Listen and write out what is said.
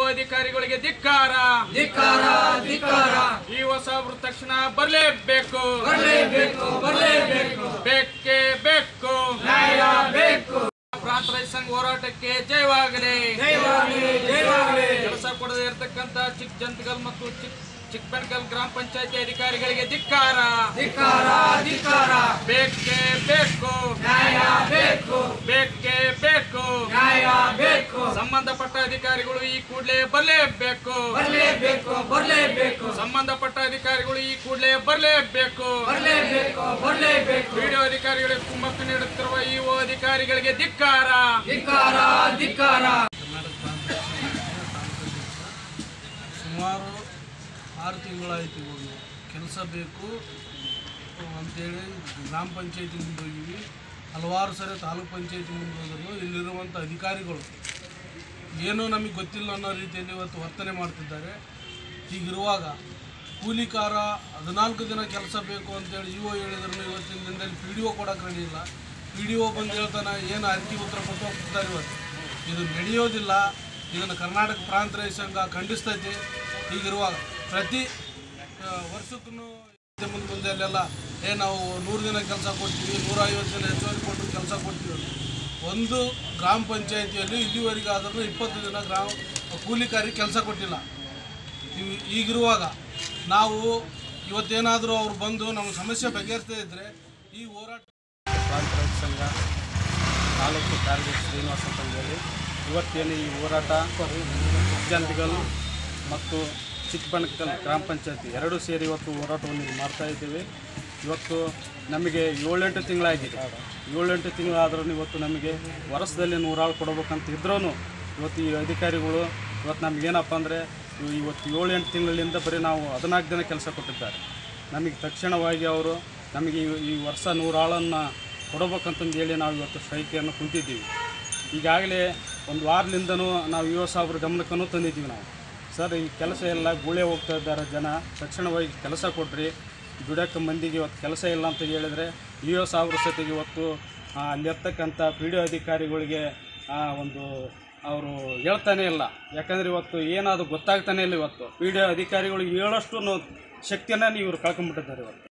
ಅಧಿಕಾರಿಗಳಿಗೆ ಧಿಕ್ಕಾರ ಧಿಕ್ಕಾರ ಧಿಕ್ಕಾರ ಈ ಹೊಸ ತಕ್ಷಣ ಬರಲೇಬೇಕು ಬರಲೇಬೇಕು ಬರಲೇಬೇಕು ಬೇಕೇ ಬೇಕು ನ್ಯಾಯ ಬೇಕು ಪ್ರಾಂತ ರೈತ ಸಂಘ ಹೋರಾಟಕ್ಕೆ ಜಯವಾಗಲಿ ಜಯವಾಗಲಿ ಜಯವಾಗಲಿ ಕೆಲಸ ಕೊಡದೇ ಇರತಕ್ಕಂತ ಚಿಕ್ಕ ಜಂತಗಲ್ ಮತ್ತು ಚಿಕ್ಕ ಚಿಕ್ಕಬೆಣಕಲ್ ಗ್ರಾಮ ಪಂಚಾಯತಿ ಅಧಿಕಾರಿಗಳಿಗೆ ಧಿಕ್ಕಾರ ಧಿಕ್ಕಾರ ಧಿಕ್ಕಾರ ಬೇಕೇ ಬೇಕು ನ್ಯಾಯ ಬೇಕು ಬೇಕೇ ಬೇಕು ನ್ಯಾಯ ಬೇಕು ಸಂಬಂಧಪಟ್ಟ ಅಧಿಕಾರಿಗಳು ಈ ಕೂಡಲೇ ಬರಲೇಬೇಕು ಬರಲೇಬೇಕು ಬರಲೇಬೇಕು ಸಂಬಂಧಪಟ್ಟ ಅಧಿಕಾರಿಗಳು ಈ ಕೂಡಲೇ ಬರಲೇಬೇಕು ಬರಲೇಬೇಕು ಬರಲೇಬೇಕು ವಿಡಿಯೋ ಅಧಿಕಾರಿಗಳಿಗೆ ಕುಮ್ಮಕ್ಕು ನೀಡುತ್ತಿರುವ ಈ ಅಧಿಕಾರಿಗಳಿಗೆ ಧಿಕ್ಕಾರ ಧಿಕ್ಕಾರ ಧಿಕ್ಕಾರ ಕರ್ನಾಟಕ ಪ್ರಾಂತ ಸುಮಾರು ಆರು ತಿಂಗಳಾಯಿತು ಇವಾಗ ಕೆಲಸ ಬೇಕು ಅಂತೇಳಿ ಗ್ರಾಮ ಪಂಚಾಯತಿ ಮುಂದೆ ಹೋಗಿವಿ ಹಲವಾರು ಸರಿ ತಾಲೂಕ್ ಪಂಚಾಯತಿ ಮುಂದೆ ಹೋದ್ರು ಇಲ್ಲಿರುವಂಥ ಅಧಿಕಾರಿಗಳು ಏನೂ ನಮಗೆ ಗೊತ್ತಿಲ್ಲ ಅನ್ನೋ ರೀತಿಯಲ್ಲಿ ಇವತ್ತು ವರ್ತನೆ ಮಾಡ್ತಿದ್ದಾರೆ ಹೀಗಿರುವಾಗ ಕೂಲಿಕಾರ ಹದಿನಾಲ್ಕು ದಿನ ಕೆಲಸ ಬೇಕು ಅಂತೇಳಿ ಇ ಒ ಹೇಳಿದ್ರು ಇವತ್ತಿನ ದಿನದಲ್ಲಿ ಪಿ ಡಿ ಒ ಕೊಡೋಕೆ ರೆಡಿ ಇಲ್ಲ ಪಿ ಡಿ ಒ ಬಂದು ಹೇಳ್ತಾನೆ ಏನು ಅರ್ಜಿ ಉತ್ತರ ಕೊಟ್ಟು ಹೋಗ್ತಿದ್ದಾರೆ ಇವತ್ತು ಇದು ನಡೆಯೋದಿಲ್ಲ ಇದನ್ನು ಕರ್ನಾಟಕ ಪ್ರಾಂತ ರೈತ ಸಂಘ ಖಂಡಿಸ್ತೈತಿ ಹೀಗಿರುವಾಗ ಪ್ರತಿ ಆ, ವರ್ಷಕ್ಕೂ ಮುಂದೆ ಮುಂದೆ ಅಲ್ಲೆಲ್ಲ ಏ ನಾವು ನೂರು ದಿನ ಕೆಲಸ ಕೊಡ್ತೀವಿ ನೂರೈವತ್ತು ದಿನ ಹೆಚ್ಚುವರಿ ಕೊಟ್ಟು ಕೆಲಸ ಕೊಡ್ತೀವಿ ಅಂತ. ಒಂದು ಗ್ರಾಮ ಪಂಚಾಯಿತಿಯಲ್ಲಿ ಇಲ್ಲಿವರೆಗಾದರೂ ಇಪ್ಪತ್ತು ದಿನ ಗ್ರಾಮ ಕೂಲಿಕಾರಿ ಕೆಲಸ ಕೊಟ್ಟಿಲ್ಲ ಇವ್ ಈಗಿರುವಾಗ ನಾವು ಇವತ್ತೇನಾದರೂ ಅವ್ರು ಬಂದು ನಮ್ಮ ಸಮಸ್ಯೆ ಬಗೆಹರಿಸದೇ ಇದ್ದರೆ ಈ ಹೋರಾಟ ಪ್ರಾಂತ ರೈತ ಸಂಘ ತಾಲೂಕು ಕಾರ್ಯದರ್ಶಿ ಶ್ರೀನಿವಾಸ ಅಂತ ಹೇಳಿ ಇವತ್ತೇನು ಈ ಹೋರಾಟ ಜಂತಿಗಲ್ ಮತ್ತು ಚಿಕ್ಕಬಣಕಲ್ ಗ್ರಾಮ ಪಂಚಾಯತಿ ಎರಡೂ ಸೇರಿ ಇವತ್ತು ಹೋರಾಟವನ್ನು ಇಲ್ಲಿ ಮಾಡ್ತಾ ಇದ್ದೇವೆ ಇವತ್ತು ನಮಗೆ ಏಳೆಂಟು ತಿಂಗಳಾಗಿದೆ ಏಳೆಂಟು ತಿಂಗಳಾದ್ರೂ ಇವತ್ತು ನಮಗೆ ವರ್ಷದಲ್ಲಿ ನೂರಾಳು ಕೊಡಬೇಕಂತ ಇದ್ರೂ ಇವತ್ತು ಈ ಅಧಿಕಾರಿಗಳು ಇವತ್ತು ನಮಗೇನಪ್ಪ ಅಂದರೆ ಇವತ್ತು ಏಳು ಎಂಟು ತಿಂಗಳಿಂದ ಬರೀ ನಾವು ಹದಿನಾಲ್ಕು ದಿನ ಕೆಲಸ ಕೊಟ್ಟಿದ್ದಾರೆ ನಮಗೆ ತಕ್ಷಣವಾಗಿ ಅವರು ನಮಗೆ ಈ- ಈ ವರ್ಷ ನೂರಾಳನ್ನು ಕೊಡಬೇಕಂತಂದು ಹೇಳಿ ನಾವು ಇವತ್ತು ಸ್ಟ್ರೈಕಿಯನ್ನು ಕುಂತಿದ್ದೀವಿ ಈಗಾಗಲೇ ಒಂದು ವಾರದಿಂದನೂ ನಾವು ಯುವ ಸಾಬ್ರ ಗಮನಕ್ಕೂ ತಂದಿದ್ದೀವಿ ನಾವು ಸರ್ ಈ ಕೆಲಸ ಎಲ್ಲ ಗುಳೆ ಹೋಗ್ತಾ ಇದ್ದಾರೆ ಜನ ತಕ್ಷಣವಾಗಿ ಕೆಲಸ ಕೊಡ್ರಿ ದುಡಿಯೋಕ್ಕೆ ಮಂದಿಗೆ ಇವತ್ತು ಕೆಲಸ ಇಲ್ಲ ಅಂತ ಹೇಳಿದರೆ ಇ ಒ ಸಾಬ್ರ ಸತಿಗೆ ಇವತ್ತು ಆ, ಅಲ್ಲಿರ್ತಕ್ಕಂಥ ಪಿ ಡಿ ಒ ಅಧಿಕಾರಿಗಳಿಗೆ ಆ, ಒಂದು ಅವರು ಹೇಳ್ತಾನೆ ಇಲ್ಲ ಯಾಕಂದರೆ ಇವತ್ತು ಏನಾದರೂ ಗೊತ್ತಾಗ್ತಾನೆ ಇಲ್ಲ ಇವತ್ತು ಪಿ ಡಿ ಒ ಅಧಿಕಾರಿಗಳಿಗೆ ಹೇಳೋಷ್ಟು ಶಕ್ತಿಯನ್ನು ಇವರು ಕಳ್ಕೊಂಡ್ಬಿಟ್ಟಿದ್ದಾರೆ ಇವತ್ತು